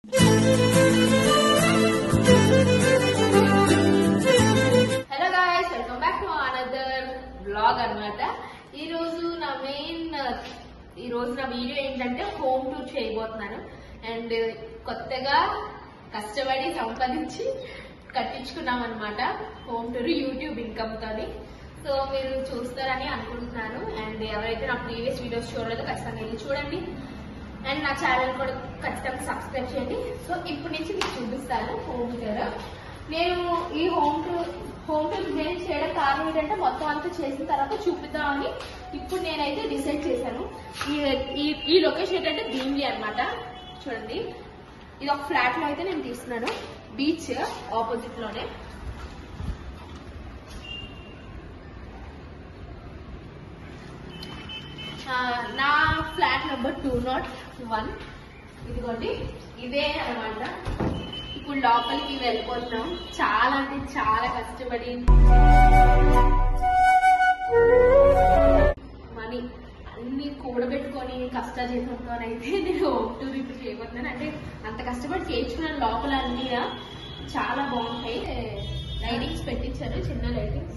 hello guys welcome back to another blog అన్నమాట ఈ రోజు నా మెయిన్ ఈ రోజు నా వీడియో ఏంటంటే హోమ్ టూర్ చేయబోతున్నాను అండ్ కొత్తగా కష్టపడి సంపాదించి కట్టించుకున్నాం అనమాట హోమ్ టూర్ యూట్యూబ్ ఇన్కమ్ తోని సో మీరు చూస్తారని అనుకుంటున్నాను అండ్ ఎవరైతే నా ప్రీవియస్ వీడియోస్ చూడలేదో ఖచ్చితంగా వెళ్ళి చూడండి అండ్ నా ఛానల్ కూడా ఖచ్చితంగా సబ్స్క్రైబ్ చేయండి సో ఇప్పటి నుంచి మీకు చూపిస్తాను హోమ్ టూర్ నేను ఈ home tour home tour design చేయడం కారణం ఏంటంటే మొత్తం అంతా చేసిన తర్వాత చూపిద్దామని ఇప్పుడు నేనైతే డిసైడ్ చేశాను ఈ ఈ- ఈ లొకేషన్ ఏంటంటే భీమ్లీ అన్నమాట చూడండి ఇది ఒక ఫ్లాట్ లో అయితే నేను తీస్తున్నాను బీచ్ ఆపోజిట్ లోనే ఆ, నా flat number two naught one ఇదిగోండి ఇదే అన్నమాట ఇప్పుడు లోపలికి వెళ్ళిపోతున్నాం చాలా అంటే చాలా కష్టపడి మనీ అన్ని కూడబెట్టుకొని కష్టాజీతంతో అయితే నేను హోమ్ టూర్ ఇప్పుడు చేయబోతున్నాను అంటే అంత కష్టపడి చేయించుకున్న లోపల అన్ని చాలా బాగుంటాయి లైటింగ్స్ పెట్టించారు చిన్న లైటింగ్స్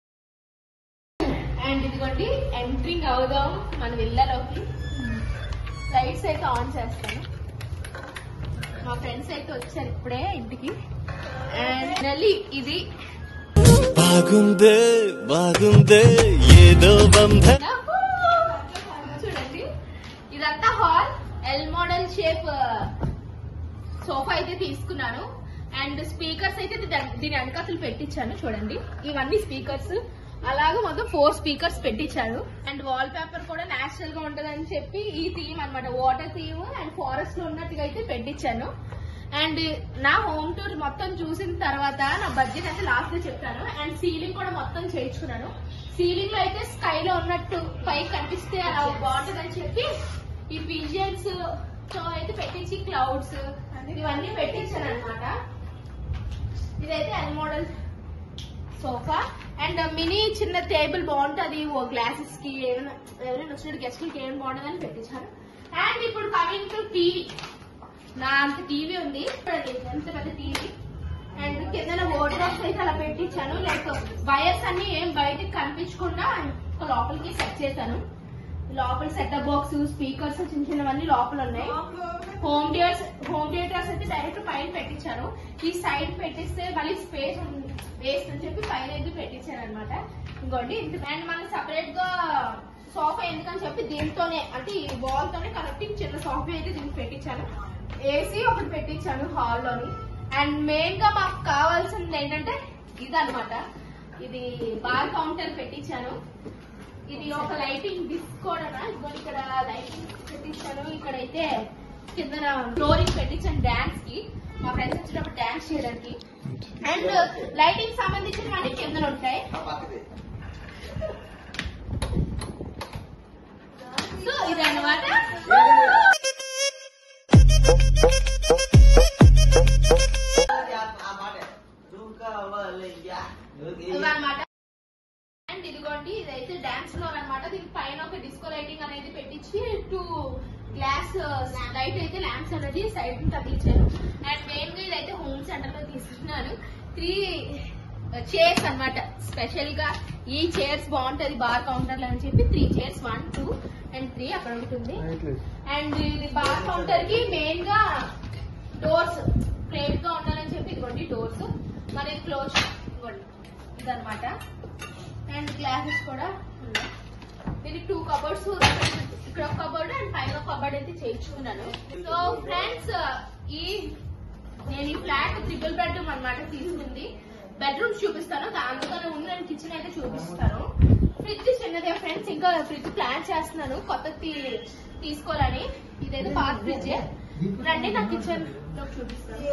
అండ్ ఇదిగోండి ఎంట్రింగ్ అవుదాం మన విల్లలోకి లైట్స్ అయితే ఆన్ చేస్తాను మా ఫ్రెండ్స్ అయితే వచ్చారు ఇప్పుడే ఇంటికి అండ్ నల్లి ఇది బాగుందే బాగుందే ఏదో బంధం చూడండి ఇదంతా hall L model shape sofa అయితే తీసుకున్నాను అండ్ స్పీకర్స్ అయితే దీని- దీని వెనకాతలు పెట్టించాను చూడండి ఇవన్నీ స్పీకర్స్ అలాగే మొత్తం ఫోర్ స్పీకర్స్ పెట్టించాను అండ్ వాల్ పేపర్ కూడా నేచురల్ గా ఉంటదని చెప్పి ఈ థీమ్ అన్నమాట వాటర్ థీమ్ అండ్ ఫారెస్ట్ లో ఉన్నట్టుగా అయితే పెట్టించాను అండ్ నా హోమ్ టూర్ మొత్తం చూసిన తర్వాత నా బడ్జెట్ అయితే లాస్ట్ లో చెప్తాను అండ్ సీలింగ్ కూడా మొత్తం చేయించుకున్నాను సీలింగ్ లో అయితే స్కై లో ఉన్నట్టు పై కనిపిస్తే అలా బాగుంటుందని చెప్పి ఈ విజన్స్ తో అయితే పెట్టించి క్లౌడ్స్ ఇవన్నీ పెట్టించాను అనమాట ఇదైతే L model sofa and mini చిన్న టేబుల్ బాగుంటుంది ఓ గ్లాసెస్ కి ఏమైనా ఎవరైనా వచ్చినట్టు గెస్ట్లకి ఏం బాగుంటుందని పెట్టించాను అండ్ ఇప్పుడు కమింగ్ టు టీవీ నా అంత టీవీ ఉంది చూడండి ఎంత పెద్ద టీవీ అండ్ కింద వార్డ్రోబ్స్ అయితే అలా పెట్టించాను లైక్ వైర్స్ అన్ని ఏం బయటకి కనిపించకుండా ఒక లోపలికి సెట్ చేశాను లోపల సెటప్ బాక్స్ స్పీకర్స్ చిన్న చిన్నవన్నీ లోపల ఉన్నాయి హోమ్ థియేటర్స్ హోమ్ థియేటర్స్ అయితే డైరెక్ట్ పైన పెట్టించాను ఈ సైడ్ పెట్టిస్తే మళ్ళీ స్పేస్ వేస్ట్ అని చెప్పి పైన అయితే పెట్టించాను అనమాట ఇంకోండి అండ్ మనం సపరేట్ గా సోఫా ఎందుకని చెప్పి దీంతోనే అంటే ఈ వాల్ తోనే కనెక్టింగ్ చిన్న సోఫా అయితే దీనికి పెట్టించాను ఏసీ ఒకటి పెట్టించాను హాల్ లోని అండ్ మెయిన్ గా మాకు కావాల్సింది ఏంటంటే ఇదన్నమాట ఇది బార్ కౌంటర్ పెట్టించాను ఇది ఒక లైటింగ్ డిస్క్ కూడా ఇదిగోండి ఇక్కడ లైటింగ్ పెట్టించాను ఇక్కడైతే కింద ఫ్లోరింగ్ పెట్టించాను డాన్స్ కి మా ఫ్రెండ్స్ వచ్చేటప్పుడు డాన్స్ చేయడానికి అండ్ లైటింగ్ సంబంధించినవన్నీ కింద ఉంటాయి సో ఇదన్నమాట ఇవన్నమాట అండ్ ఇదిగోండి ఇదైతే డాన్స్ ఫ్లోర్ అన్నమాట దీని పైన ఒక డిస్కో లైటింగ్ అనేది పెట్టించి టూ గ్లాస్ లైట్ అయితే ల్యాంప్స్ అనేది సైడ్ తగ్గించాను అండ్ మెయిన్ గా ఇదైతే హోమ్ సెంటర్ లో తీసుకున్నాను త్రీ చైర్స్ అన్నమాట స్పెషల్ గా ఈ చైర్స్ బాగుంటది బార్ కౌంటర్ అని చెప్పి three chairs one two and three అక్కడ ఉంటుంది అండ్ ఇది బార్ కౌంటర్ కి మెయిన్ గా డోర్స్ ఫ్రేమ్ గా ఉండాలని చెప్పి ఇదిగోండి డోర్స్ మరి క్లోజ్ ఇవ్వండి ఇదన్నమాట అండ్ గ్లాసెస్ కూడా ఉన్నాయి దీనికి టూ కబోర్డ్స్ ఇక్కడ ఒక కబోర్డ్ అండ్ పైన ఒక కబోర్డ్ అయితే చేయించుకున్నాను సో ఫ్రెండ్స్ ఈ నేను ఈ ఫ్లాట్ ట్రిపుల్ బెడ్రూమ్ అన్నమాట తీసుకుంది బెడ్రూమ్స్ చూపిస్తాను అందుకని ఉన్న కిచెన్ అయితే చూపిస్తాను ఫ్రిడ్జ్ చిన్నదే ఫ్రెండ్స్ ఇంకా ఫ్రిడ్జ్ ప్లాన్ చేస్తున్నాను కొత్తది తీసుకోవాలని ఇదైతే పాత ఫ్రిడ్జ్ రండి నా కిచెన్ లో చూపిస్తాను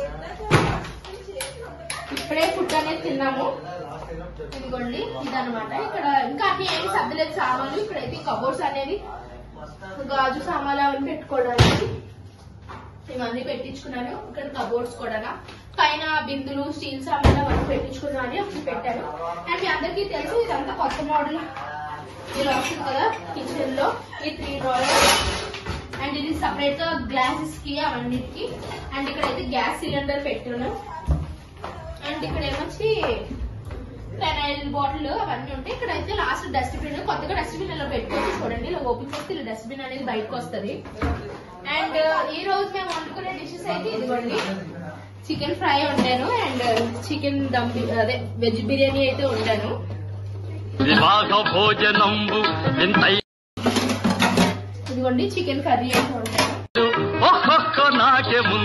ఇప్పుడే ఫుడ్ అనేది తిన్నాము ఇదిగోండి ఇదన్నమాట ఇక్కడ ఇంకా అన్ని ఏమి సర్దలేదు సామాన్లు ఇక్కడైతే కబోర్డ్స్ అనేది గాజు సామాన్లు అవన్నీ పెట్టుకోవడానికి ఇవన్నీ పెట్టించుకున్నాను ఇక్కడ కబోర్డ్స్ కూడా పైన బిందులు స్టీల్ సామాన్లు అవన్నీ పెట్టించుకున్నాను అని ఒకటి పెట్టాను అండ్ మీ అందరికీ తెలుసు ఇదంతా కొత్త మోడల్ ఇలా వస్తుంది కదా కిచెన్ లో ఈ త్రీ డ్రాయర్ అండ్ ఇది సపరేట్ గా గ్లాసెస్ కి అవన్నిటికి అండ్ ఇక్కడ అయితే గ్యాస్ సిలిండర్ పెట్టాను అండ్ ఇక్కడ ఏమొచ్చి ఫెనైల్ బాటిల్ అవన్నీ ఉంటాయి ఇక్కడ అయితే లాస్ట్ డస్ట్బిన్ కొత్తగా డస్ట్బిన్ ఇలా పెట్టుకోవచ్చు చూడండి ఇలా ఓపెన్ చేస్తే ఇలా డస్ట్బిన్ అనేది బయటకు వస్తుంది అండ్ ఈ రోజు మేము వండుకునే డిషెస్ అయితే ఇదిగోండి చికెన్ ఫ్రై వండాను అండ్ చికెన్ దమ్ బి- అదే వెజ్ బిర్యానీ అయితే వండాను విభాగ భోజనంబు వింతై ఇదిగోండి చికెన్ కర్రీ అయితే వండాను ఒక్కొక్క నాట్య ముందు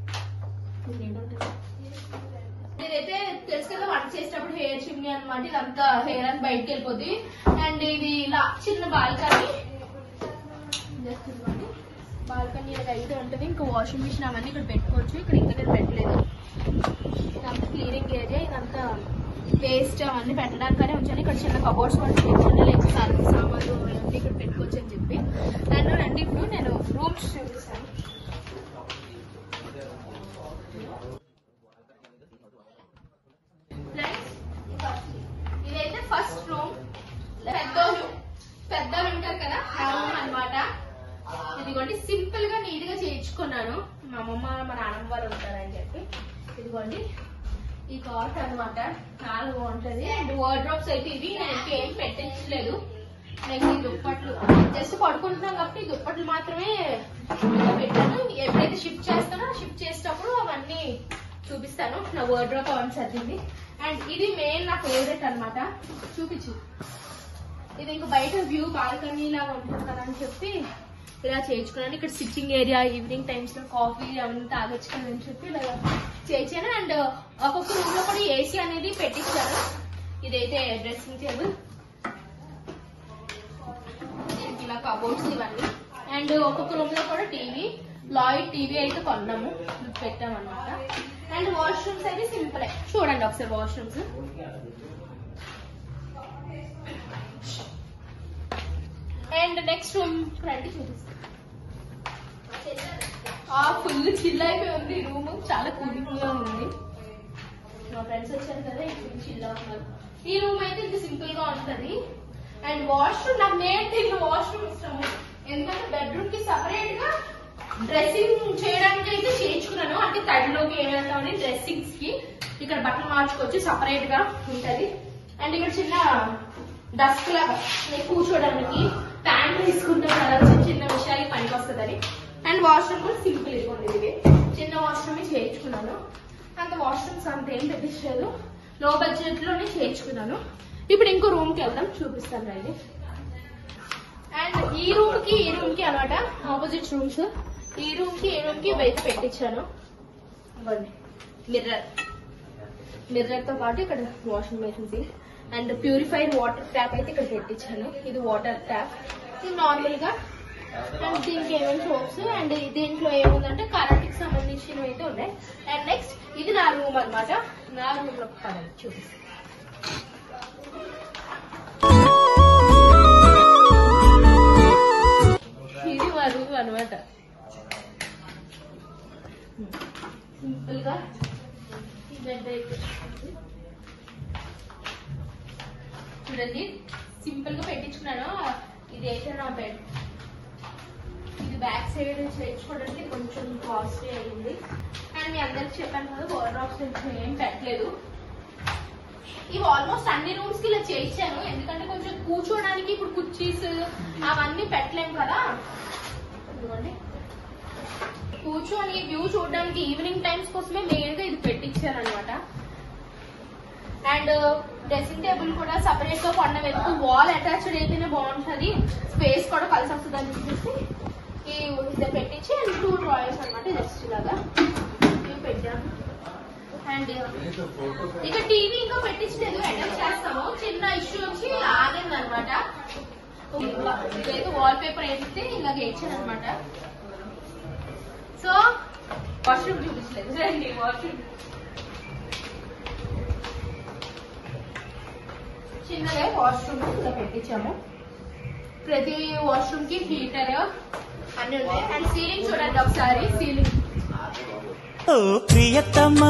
ఇదైతే తెలుసు కదా వంట చేసేటప్పుడు హెయిర్ చిమ్ని అనమాట ఇదంతా హెయిర్ అని బయటకు వెళ్ళిపోద్ది అండ్ ఇది ఇలా చిన్న బాల్కనీ బాల్కనీ ఇలా అయితే ఉంటుంది ఇంకా వాషింగ్ మిషన్ అవన్నీ ఇక్కడ పెట్టుకోవచ్చు ఇక్కడ ఇంకా నేను పెట్టలేదు ఇదంతా క్లీనింగ్ ఏరియా ఇదంతా వేస్ట్ అవన్నీ పెట్టడానికనే ఉంచాను ఇక్కడ చిన్న కబోర్డ్స్ కూడా చిన్న చిన్న లైక్ సర్ఫ్ సామాన్లు అవన్నీ ఇక్కడ పెట్టుకోవచ్చు అని చెప్పి అండ్ రండి ఇప్పుడు నేను రూమ్స్ చూపిస్తాను ఫ్రెండ్స్ ఇదైతే ఫస్ట్ రూమ్ పెద్దోళ్ళు పెద్దోళ్ళు ఉంటారు కదా ఆ రూమ్ అనమాట ఇదిగోండి సింపుల్ గా నీట్ గా చేయించుకున్నాను మా అమ్మమ్మ మా నాన్నమ్మ వాళ్ళు ఉంటారని చెప్పి ఇదిగోండి ఈ కాట్ అన్నమాట చాలా బాగుంటది అండ్ వార్డ్రోబ్స్ అయితే ఇవి నేను ఇంకేం పెట్టించలేదు లైక్ ఈ దుప్పట్లు జస్ట్ పడుకుంటున్నాం కాబట్టి ఈ దుప్పట్లు మాత్రమే ఇలా పెట్టాను ఎప్పుడైతే షిఫ్ట్ చేస్తానో షిఫ్ట్ చేసేటప్పుడు అవన్నీ చూపిస్తాను నా వార్డ్రోబ్ అవన్నీ సర్దింది అండ్ ఇది మెయిన్ నా ఫేవరెట్ అన్నమాట చూపించు ఇది ఇంకా బయట వ్యూ బాల్కనీ లాగా ఉంటుంది కదా అని చెప్పి ఇలా చేయించుకున్నాను ఇక్కడ సిట్టింగ్ ఏరియా ఈవినింగ్ టైమ్స్ లో కాఫీ అవన్నీ తాగొచ్చు కదా అని చెప్పి ఇలా చేయించాను అండ్ ఒక్కొక్క రూమ్ లో కూడా ఏసీ అనేది పెట్టించాను ఇదైతే డ్రెస్సింగ్ టేబుల్ దీనికి ఇలా కబోర్డ్స్ ఇవన్నీ అండ్ ఒక్కొక్క రూమ్ లో కూడా టీవీ లాయిడ్ టీవీ అయితే కొన్నాము పెట్టామన్నమాట అండ్ వాష్రూమ్స్ అయితే సింపుల్ చూడండి ఒకసారి వాష్రూమ్స్ అండ్ నెక్స్ట్ రూమ్ రండి చూపిస్తాను ఆ ఫుల్ చిల్ అయిపోయి ఉంది రూమ్ చాలా కూలింగ్ గా ఉంది మా ఫ్రెండ్స్ వచ్చారు కదా ఇప్పుడు చిల్ అవుతున్నారు ఈ రూమ్ అయితే ఇది సింపుల్ గా ఉంటది అండ్ వాష్రూమ్ నాకు మెయిన్ థింగ్ వాష్రూమ్ ఇష్టం ఎందుకంటే బెడ్రూమ్ కి సపరేట్ గా డ్రెస్సింగ్ చేయడానికి అయితే చేయించుకున్నాను అంటే తడిలోకి ఏమేస్తామని డ్రెస్సింగ్స్ కి ఇక్కడ బట్టలు మార్చుకోవచ్చు సపరేట్ గా ఉంటది అండ్ ఇక్కడ చిన్న డస్క్ లాగా నేను కూర్చోడానికి ప్యాంట్ తీసుకుంటాం కదా చిన్న చిన్న విషయాలకి పనికి వస్తుందని అండ్ వాష్రూమ్ కూడా సింపుల్ ఇదిగోండి ఇది చిన్న వాష్రూమ్ చేయించుకున్నాను అంత వాష్రూమ్స్ అంత ఏం పెట్టించలేదు లో బడ్జెట్ లోనే చేయించుకున్నాను ఇప్పుడు ఇంకో రూమ్ కి వెళ్దాం చూపిస్తాను రండి అండ్ ఈ రూమ్ కి ఈ రూమ్ కి అనమాట ఆపోజిట్ రూమ్స్ ఈ రూమ్ కి ఈ రూమ్ కి బయట పెట్టించాను మిర్రర్ మిర్రర్ తో పాటు ఇక్కడ washing machines and purified water tap అయితే ఇక్కడ పెట్టించాను ఇది వాటర్ ట్యాప్ ఇది నార్మల్ గా అండ్ దీనికి ఏమేమి సోప్స్ అండ్ దీంట్లో ఏముందంటే కరెంట్ కి సంబంధించినవి అయితే ఉన్నాయి అండ్ నెక్స్ట్ ఇది నా రూమ్ అన్నమాట నా రూమ్ లో పదండి చూపిస్తాను ఇది మా రూమ్ అనమాట సింపుల్ గా ఈ బెడ్ అయితే చూడండి సింపుల్ గా పెట్టించుకున్నాను ఇది అయితే నా బెడ్ ఇది బ్యాక్ సైడ్ చేయించుకోవడానికి కొంచెం కాస్ట్లీ అయింది అండ్ మీ అందరికి చెప్పాను కదా వార్డ్రాప్స్ ఏం పెట్టలేదు ఇవి ఆల్మోస్ట్ అన్ని రూమ్స్ కి ఇలా చేయించాను ఎందుకంటే కొంచెం కూర్చోడానికి ఇప్పుడు కుర్చీస్ అవన్నీ పెట్టలేము కదా ఇదిగోండి కూర్చొని వ్యూ చూడడానికి ఈవినింగ్ టైమ్స్ కోసమే మెయిన్ గా ఇది పెట్టించారు అనమాట అండ్ డ్రెస్సింగ్ టేబుల్ కూడా సపరేట్ గా కొండ ఎందుకు వాల్ అటాచ్డ్ అయితేనే బాగుంటది స్పేస్ కూడా కలిసి వస్తుంది అని చెప్పేసి ఈ ఇది పెట్టించి అండ్ టూ డ్రాయర్స్ అనమాట జస్ట్ ఇలాగా ఇవి పెట్టాను అండ్ ఇక టీవీ ఇంకా పెట్టించలేదు అటాచ్ చేస్తాము చిన్న ఇష్యూ వచ్చి ఆగింది అనమాట ఇదైతే వాల్ పేపర్ వేస్తే ఇలాగ వేయించాను అనమాట సో వాష్రూమ్ చూపించలేదు రండి వాష్రూమ్ చిన్నగా వాష్రూమ్ ఇలా పెట్టించాము ప్రతి వాష్రూమ్ కి హీటర్ అన్ని ఉన్నాయి అండ్ సీలింగ్ చూడండి ఒకసారి సీలింగ్ ఓ ప్రియతమా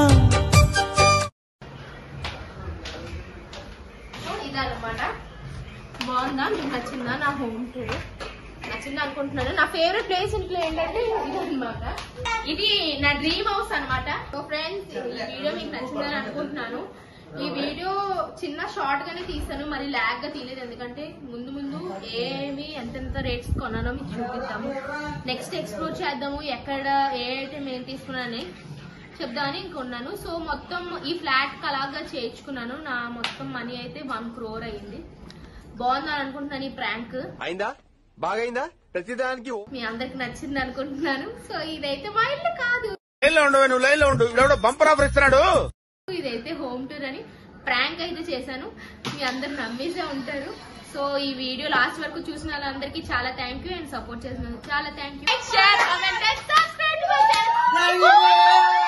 ఇదన్నమాట బాగుందా మీకు నచ్చిందా నా హోమ్ టూర్ నచ్చింది అనుకుంటున్నాను నా ఫేవరెట్ ప్లేస్ ఇంట్లో ఏంటంటే ఇది అనమాట ఇది నా డ్రీమ్ హౌస్ అన్నమాట సో ఫ్రెండ్స్ ఈ వీడియో మీకు నచ్చిందని అనుకుంటున్నాను ఈ వీడియో చిన్న షార్ట్ గానే తీసాను మరి లాగ్ గా తీయలేదు ఎందుకంటే ముందు ముందు ఏమి ఎంతెంత రేట్స్ కొన్నానో మీకు చూపిద్దాము నెక్స్ట్ ఎక్స్ప్లోర్ చేద్దాము ఎక్కడ ఏ ఐటమ్ ఏం తీసుకున్నానని చెప్దామని ఇంకొన్నాను సో మొత్తం ఈ ఫ్లాట్ అలాగా చేయించుకున్నాను నా మొత్తం మనీ అయితే వన్ క్రోర్ అయ్యింది బాగుందని అనుకుంటున్నాను ఈ ప్రాంక్ అయిందా బాగైందా ప్రతిదానికి మీ అందరికి నచ్చింది అనుకుంటున్నాను సో ఇదైతే మా ఇల్లు కాదు లైన్ లో ఉండు నువ్వు లైన్ లో ఉండు ఇవిడెవడో బంపర్ ఆఫర్ ఇస్తున్నాడు ఇదైతే హోమ్ టూర్ అని ప్రాంక్ అయితే చేశాను మీ అందరు నమ్మేసే ఉంటారు సో ఈ వీడియో లాస్ట్ వరకు చూసిన వాళ్ళందరికీ చాలా థ్యాంక్ యూ అండ్ సపోర్ట్ చేసినందుకు చాలా thank you share comment subscribe